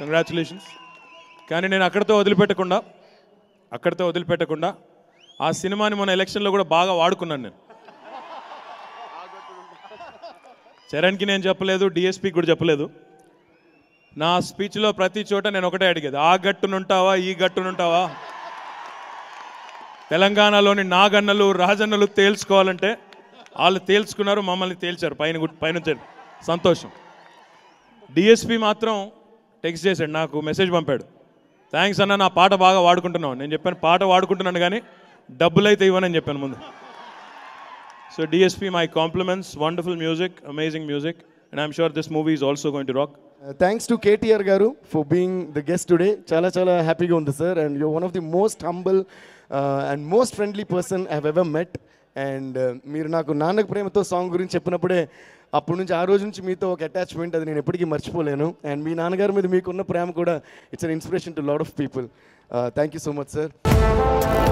congratulations కానీ నేను అక్కడితో వదిలిపెట్టకుండా అక్కడితో వదిలిపెట్టకుండా ఆ సినిమాని మన ఎలక్షన్లో కూడా బాగా వాడుకున్నాను నేను చరణ్కి నేను చెప్పలేదు డిఎస్పీకి కూడా చెప్పలేదు నా స్పీచ్లో ప్రతి చోట నేను ఒకటే అడిగేది ఆ గట్టునుంటావా ఈ గట్టునుంటావా తెలంగాణలోని నాగన్నలు రాజన్నలు తేల్చుకోవాలంటే వాళ్ళు తేల్చుకున్నారు మమ్మల్ని తేల్చారు పైన గు- పైనుంచారు సంతోషం డిఎస్పి మాత్రం టెక్స్ట్ చేశాడు నాకు మెసేజ్ పంపాడు థ్యాంక్స్ అన్న నా పాట బాగా వాడుకుంటున్నావు నేను చెప్పాను పాట వాడుకుంటున్నాను కానీ డబ్బులు అయితే ఇవ్వనని చెప్పాను ముందు so DSP my compliments wonderful music amazing music and I'm sure this movie is also going to rock thanks to KTR garu for being the guest today చాలా చాలా హ్యాపీగా ఉంది sir and you one of the most humble and most friendly person I ever met and మీరు నాకు నాన్నకు ప్రేమతో song గురించి చెప్పినప్పుడే అప్పటి నుంచి ఆ రోజు నుంచి మీతో ఒక అటాచ్మెంట్ అది నేను ఎప్పటికీ మర్చిపోలేను అండ్ మీ నాన్నగారి మీద మీకున్న ప్రేమ కూడా it's an inspiration to lot of people thank you so much sir